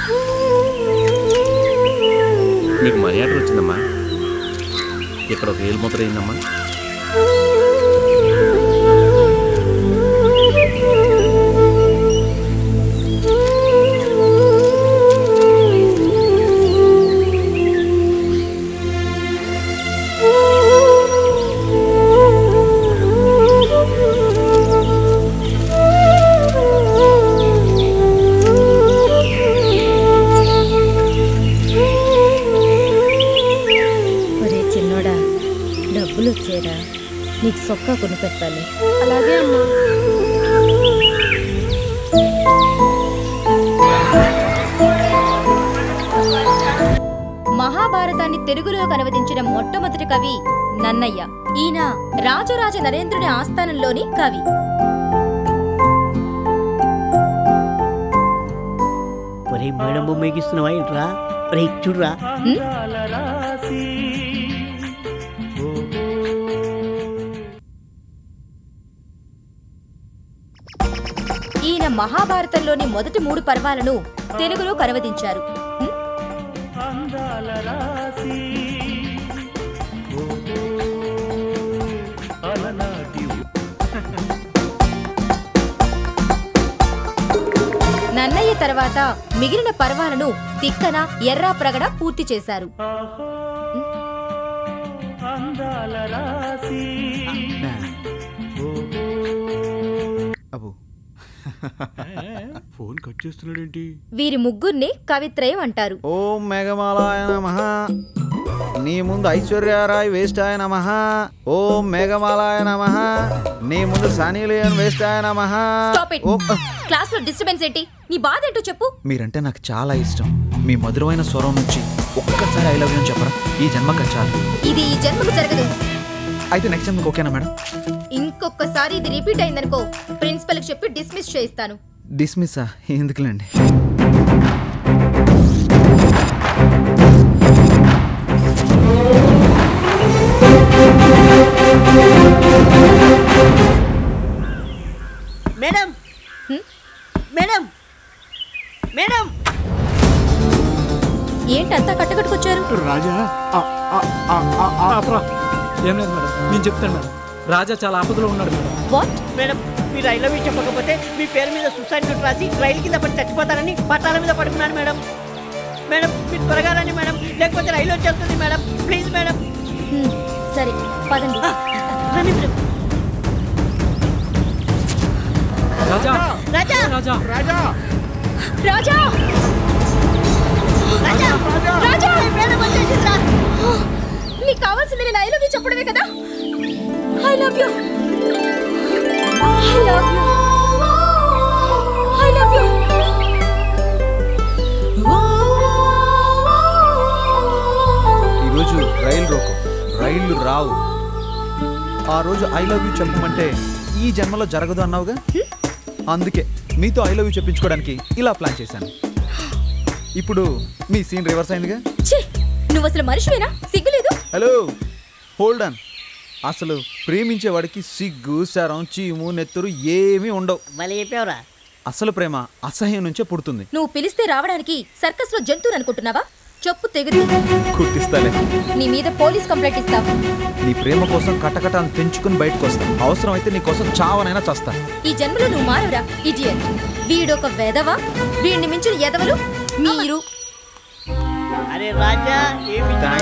మీకు money order వచ్చిందమ్మా ఇక్కడ ఒక ఏలు ముద్ర అయిందమ్మా ఒరే చిన్నోడా డబ్బులు వచ్చేరా నీకు సొక్కా కొనిపెట్టాలి అలాగే అమ్మా మహాభారతాన్ని తెలుగులోకి అనువదించిన మొట్టమొదటి కవి నన్నయ్య ఈయన రాజరాజ నరేంద్రుని ఆస్థానంలోని కవి ఒరే మేడం బొమ్మ ఎగిస్తున్నావా ఏంట్రా రే చూడరా ఈయన మహాభారతంలోని మొదటి మూడు పర్వాలను తెలుగులో కనువదించారు ఉం? నన్నయ్య తర్వాత మిగిలిన పర్వాలను తిక్కన ఎర్రా ప్రగడ పూర్తి చేశారు అబ్బో ఫోన్ కట్ చేస్తున్నాడేంటి వీరి ముగ్గురిని కవిత్రయం అంటారు ఓం మేఘమాలాయ నమ నీ ముందు ఐశ్వర్యరాయ్ వేస్ట్ ఆయన నమ ఓం మేఘమాలాయ నమ నీ ముందు సనీలియన్ వేస్ట్ ఆయన నమ Stop it. క్లాస్ లో డిస్టర్బెన్స్ ఏంటి నీ బాధ ఏంటో చెప్పు మీరంటే నాకు చాలా ఇష్టం మీ మధురమైన స్వరం నుంచి ఒక్కసారి ఐ లవ్ యూ అని చెప్పరా ఈ జన్మకి చాలు ఇది ఈ జన్మకు జరగదు అయితే నెక్స్ట్ టైం ఓకేనా మేడం ఇంకొకసారి ఇది రిపీట్ అయిందనుకో ప్రిన్సిపల్ కి చెప్పి డిస్మిస్ చేయిస్తాను డిస్మిస్సా ఎందుకులేండి మేడం మేడం మేడం ఏంటంతా కట్టకట్టుకొచ్చారు రాజా ఏం లేదు మేడం నేను చెప్తాను మేడం రాజా చాలా ఆపదలో ఉన్నాడు మేడం వాట్ మేడం మీరు ఐ లవ్ యూ చెప్పకపోతే మీ పేరు మీద సూసైడ్ నోట్ రాసి రైలు కింద పడి చచ్చిపోతారని పట్టాల మీద పడుకున్నాను మేడం మేడం మీరు త్వరగా రండి మేడం లేకపోతే రైలు వచ్చేస్తుంది మేడం ప్లీజ్ మేడం హ్మ్, సరే పదండి రండి మేడం రాజా రాజా రాజా రాజా రాజా రాజా రాజా మేడం వచ్చేసిందా నీకు కావాల్సింది నేను ఐ లవ్ యూ చెప్పడమే కదా I love you I love you I love you ఈరోజు రైలు రోకో రైళ్లు రావు ఆ రోజు ఐ లవ్ యూ చెప్పమంటే ఈ జన్మలో జరగదు అన్నావుగా అందుకే మీతో ఐ లవ్ యూ చెప్పించుకోవడానికి ఇలా ప్లాన్ చేశాను ఇప్పుడు మీ సీన్ రివర్స్ అయిందిగా ఛీ నువ్వు అసలు మనిషివేనా సిగ్గులేదు హలో హోల్డ్ ఆన్ అసలు ప్రేమించేవాడికి సిగ్గు శరం చీము నెత్తురు ఏమీ ఉండవు మళ్ళీ చెప్పావురా అసలు ప్రేమ అసహ్యం నుంచే పుడుతుంది నువ్వు పిలిస్తే రావడానికి సర్కస్ లో జంతువుని అనుకుంటున్నావా చెప్పు తెగుదు కుట్టిస్తాలే నీ మీద పోలీస్ కంప్లైంట్ ఇస్తావు నీ ప్రేమ కోసం కటకటాన్ని తెంచుకుని బయటకు వస్తా అవసరం అయితే నీ కోసం చావనైనా చస్తా ఈ జన్మలో నువ్వు మారవురా ఇడియట్ వీడొక వెధవ వీడిని మించిన ఎదవలు మీరు అరే రాజా ఏమి